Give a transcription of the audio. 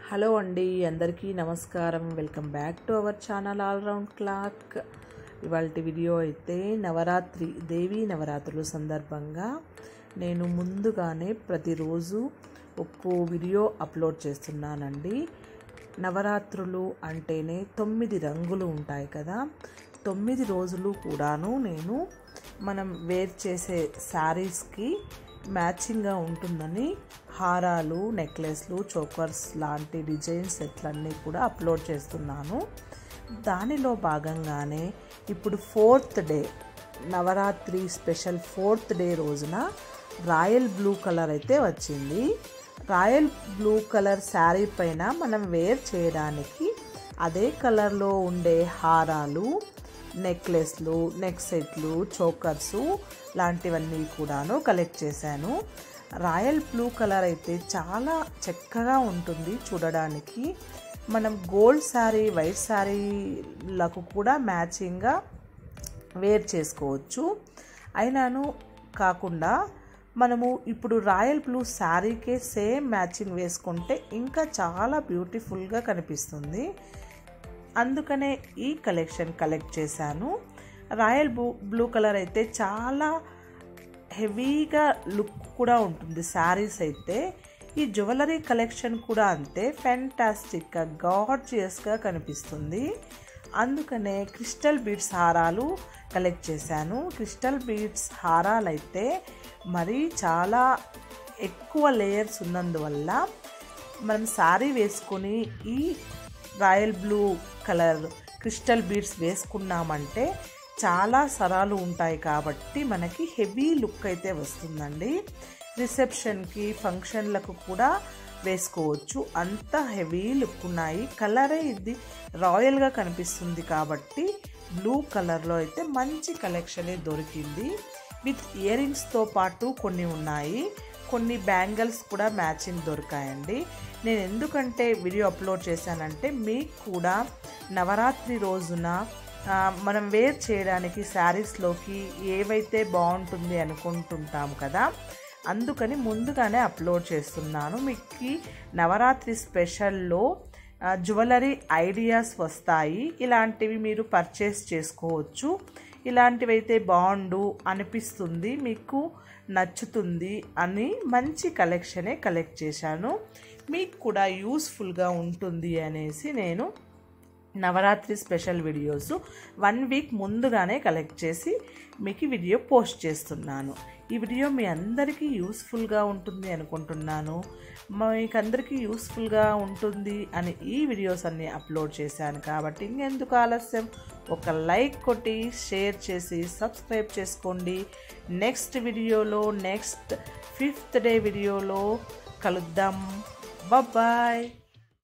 hello అండి అందరికీ నమస్కారం welcome back to our channel all round clock ఇవాళ వీడియో అయితే నవరాత్రి దేవీ నవరాత్రుల సందర్భంగా నేను ముందుగానే ప్రతిరోజు ఒక్కో వీడియో అప్లోడ్ చేస్తున్నానండి నవరాత్రులు అంటేనే తొమ్మిది రంగులు ఉంటాయి కదా తొమ్మిది రోజులు కూడాను నేను మనం వేర్ చేసే శారీస్కి మ్యాచింగ్గా ఉంటుందని హారాలు నెక్లెస్లు చోకర్స్ లాంటి డిజైన్స్ సెట్లన్నీ కూడా అప్లోడ్ చేస్తున్నాను దానిలో భాగంగానే ఇప్పుడు fourth day Navratri special fourth day రోజున రాయల్ బ్లూ కలర్ అయితే వచ్చింది రాయల్ బ్లూ కలర్ శారీ పైన మనం వేర్ చేయడానికి అదే కలర్లో ఉండే హారాలు నెక్లెస్లు నెక్ సెట్లు చోకర్సు లాంటివన్నీ కూడాను కలెక్ట్ చేశాను రాయల్ బ్లూ కలర్ అయితే చాలా చక్కగా ఉంటుంది చూడడానికి మనం గోల్డ్ శారీ వైట్ శారీలకు కూడా మ్యాచింగ్గా వేర్ చేసుకోవచ్చు అయినాను కాకుండా మనము ఇప్పుడు రాయల్ బ్లూ శారీకే సేమ్ మ్యాచింగ్ వేసుకుంటే ఇంకా చాలా బ్యూటిఫుల్గా కనిపిస్తుంది అందుకనే ఈ కలెక్షన్ కలెక్ట్ చేశాను రాయల్ బ్లూ బ్లూ కలర్ అయితే చాలా హెవీగా లుక్ కూడా ఉంటుంది శారీస్ అయితే ఈ జ్యువెలరీ కలెక్షన్ కూడా అంతే ఫ్యాంటాస్టిక్గా గార్జియస్గా కనిపిస్తుంది అందుకనే క్రిస్టల్ బీడ్స్ హారాలు కలెక్ట్ చేశాను క్రిస్టల్ బీడ్స్ హారాలు అయితే మరీ చాలా ఎక్కువ లేయర్స్ ఉన్నందువల్ల మనం శారీ వేసుకొని ఈ royal blue colour crystal beads వేసుకున్నామంటే చాలా సరాలు ఉంటాయి కాబట్టి మనకి హెవీ లుక్ అయితే వస్తుందండి రిసెప్షన్కి ఫంక్షన్లకు కూడా వేసుకోవచ్చు అంత హెవీ లుక్ ఉన్నాయి కలరే ఇది రాయల్గా కనిపిస్తుంది కాబట్టి బ్లూ కలర్లో అయితే మంచి కలెక్షనే దొరికింది విత్ ఇయర్ రింగ్స్తో పాటు కొన్ని ఉన్నాయి కొన్ని బ్యాంగిల్స్ కూడా మ్యాచింగ్ దొరికాయండి నేను ఎందుకంటే వీడియో అప్లోడ్ చేశానంటే మీకు కూడా నవరాత్రి రోజున మనం వేర్ చేయడానికి శారీస్లోకి ఏవైతే బాగుంటుంది అనుకుంటుంటాం కదా అందుకని ముందుగానే అప్లోడ్ చేస్తున్నాను మీకు నవరాత్రి స్పెషల్లో జ్యువెలరీ ఐడియాస్ వస్తాయి ఇలాంటివి మీరు పర్చేస్ చేసుకోవచ్చు ఇలాంటివి అయితే బాగుండు అనిపిస్తుంది మీకు నచ్చుతుంది అని మంచి కలెక్షనే కలెక్ట్ చేశాను మీకు కూడా యూస్ఫుల్గా ఉంటుంది అనేసి నేను Navratri special videos one week ముందుగానే కలెక్ట్ చేసి మీకు వీడియో పోస్ట్ చేస్తున్నాను ఈ వీడియో మీ అందరికీ యూస్ఫుల్గా ఉంటుంది అనుకుంటున్నాను మీకు అందరికీ యూస్ఫుల్గా ఉంటుంది అని ఈ వీడియోస్ అన్నీ అప్లోడ్ చేశాను కాబట్టి ఇంకెందుకు ఆలస్యం ఒక లైక్ కొట్టి షేర్ చేసి సబ్స్క్రైబ్ చేసుకోండి నెక్స్ట్ వీడియోలో నెక్స్ట్ ఫిఫ్త్ డే వీడియోలో కలుద్దాం బాయ్